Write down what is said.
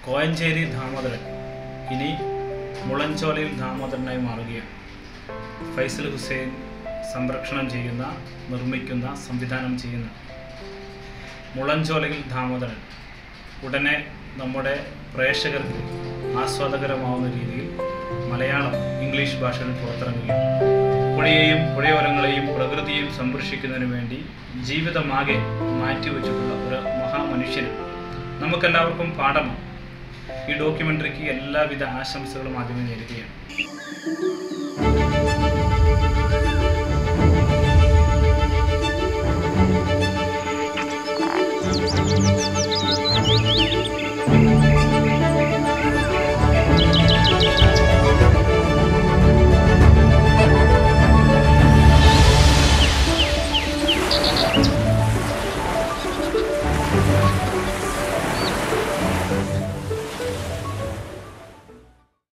കോയഞ്ചേരി ദാമോദരൻ ഇനി മുളഞ്ചോലയിൽ ദാമോദരനായി മാറുകയാണ് ഫൈസൽ ഹുസൈൻ സംരക്ഷണം ചെയ്യുന്ന നിർമ്മിക്കുന്ന സംവിധാനം ചെയ്യുന്ന മുളഞ്ചോലയിൽ ദാമോദരൻ ഉടനെ നമ്മുടെ പ്രേക്ഷകർക്ക് ആസ്വാദകരമാവുന്ന രീതിയിൽ മലയാളം ഇംഗ്ലീഷ് ഭാഷയിൽ പുറത്തിറങ്ങുകയും പുഴയെയും പുഴയോരങ്ങളെയും പ്രകൃതിയെയും സംരക്ഷിക്കുന്നതിന് വേണ്ടി ജീവിതമാകെ മാറ്റിവെച്ചിട്ടുള്ള ഒരു മഹാമനുഷ്യന് നമുക്കെല്ലാവർക്കും പാഠമാണ് ഈ ഡോക്യുമെൻ്ററിക്ക് എല്ലാവിധ ആശംസകളും ആദ്യമേ നേരുകയാണ് Thank